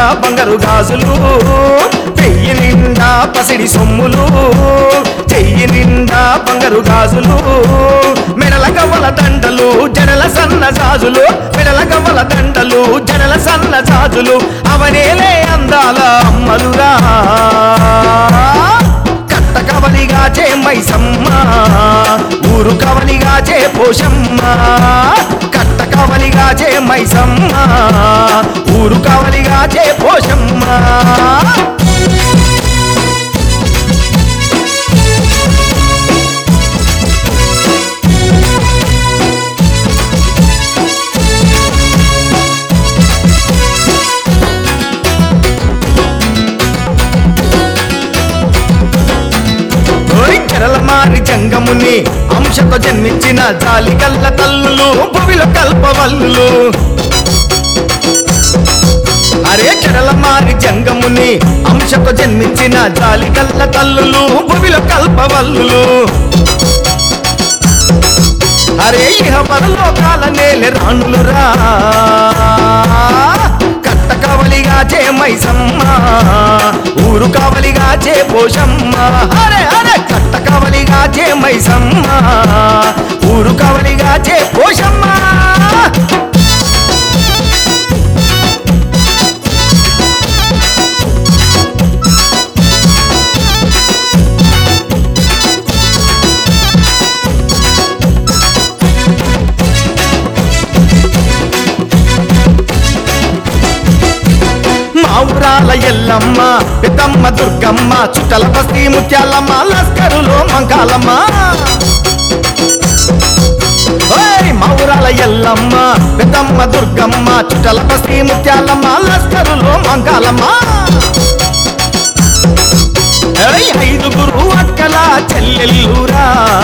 బంగారు గాజులు పెయ్యి నిండా పసిడి సొమ్ములు చెయ్యి నిండా బంగారు గాజులు మెడల గవ్వల దండలు జడల సన్న జాజులు మెడల గవ్వల దండలు జడల సన్న జాజులు అవనేలే అందాల అమ్మలురా కట్ట కవలిగా చే మైసమ్మ ఊరు కవలిగా చే పోషమ్మ కట్ట కవలిగా చే మైసమ్మ ఊరు కవలిగా చే పోషమ్మ ఓయ్ చెరలమారి జంగముని అంశతో జన్మించిన జాలి కల్ల తల్లులు భువిలో కల్పవల్లులు అరే చెరలమారి జంగముని అంశతో జన్మించిన జాలి కల్ల తల్లులు భువిలో కల్పవల్లులు అరే ఇహ పరలోకాల నేల రాణులురా కట్ట కవలిగా చే మైసమ్మ ఊరు కవలిగా చే పోషమ్మ అరే అరే కట్ట కవలిగా చే మైసమ్మ ఊరు కవలిగా చే పోషమ్మ మా ఊరాల ఎల్లమ్మ పెద్దమ్మ దుర్గమ్మ చుట్టల బస్తీ ముత్యాలమ్మ లస్కరులో మంకాలమ్మ ఓయ్ మా ఊరాల ఎల్లమ్మ పెద్దమ్మ దుర్గమ్మ చుట్టల బస్తీ ముత్యాలమ్మ లస్కరులో మంకాలమ్మ ఏయ్ ఐదుగురు అక్కల చెల్లెల్లురా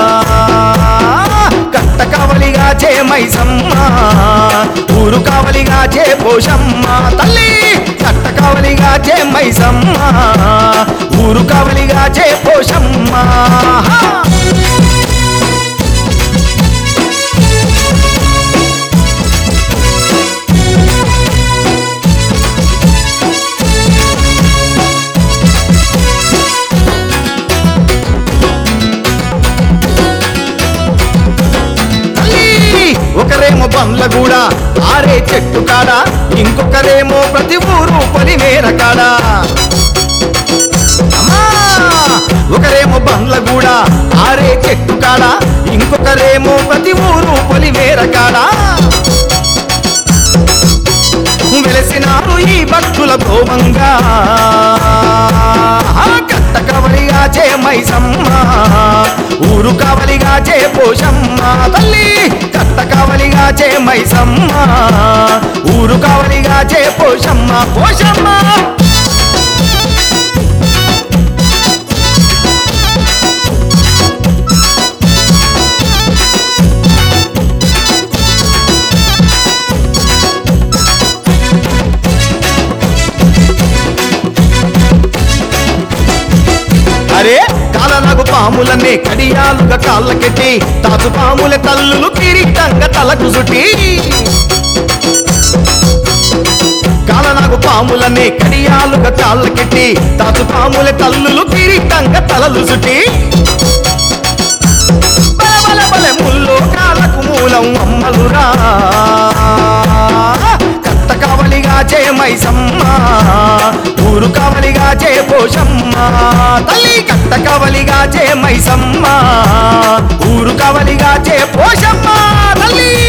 కట్ట కావలిగా చే మైసమ్మ ఊరు కావలిగా చే పోషమ్మ తల్లి కట్ట కావలిగా చే మైసమ్మ ఊరు కావలిగా చే పోషమ్మ తల్లి ఒకరేమో బండ్లగూడ ఆరే చెట్టు కాడ ఇంకొకరేమో ప్రతి ఊరు పొలిమేర కాడ అమ్మా! ఒకరేమో బండ్లగూడ ఆరే చెట్టు కాడ ఇంకొకరేమో ప్రతి ఊరు పొలిమేర కాడ వెలసినారు ఈ భక్తుల భోమంగా కట్ట కవలిగా చే మైసమ్మ ఊరు కవలిగా చే పోషమ్మ తల్లి కట్ట కవలిగా చే మైసమ్మ ఊరు కవలిగా చే పోషమ్మ పోషమ్మ అరే కాలనగు పాములనే కడియాలుగా కాళ్ళకెట్టి తాచు పాముల తల్లులు కిరీటంగా తలకు సుటి కాలనాగు పాములనే కడియాలుగా కాళ్ళకెట్టి తాచు పాముల తల్లులు కిరీటంగా తలలు సుటి బల బల బల ముల్లో కాలకు మూలం అమ్మలురా కట్ట కావలిగా చే మైసమ్మ ఊరు కావలిగా చే పోషమ్మ తల్లి కట్ట కావలిగా చే మైసమ్మ ఊరు కావలిగా చే పోషమ్మ తల్లి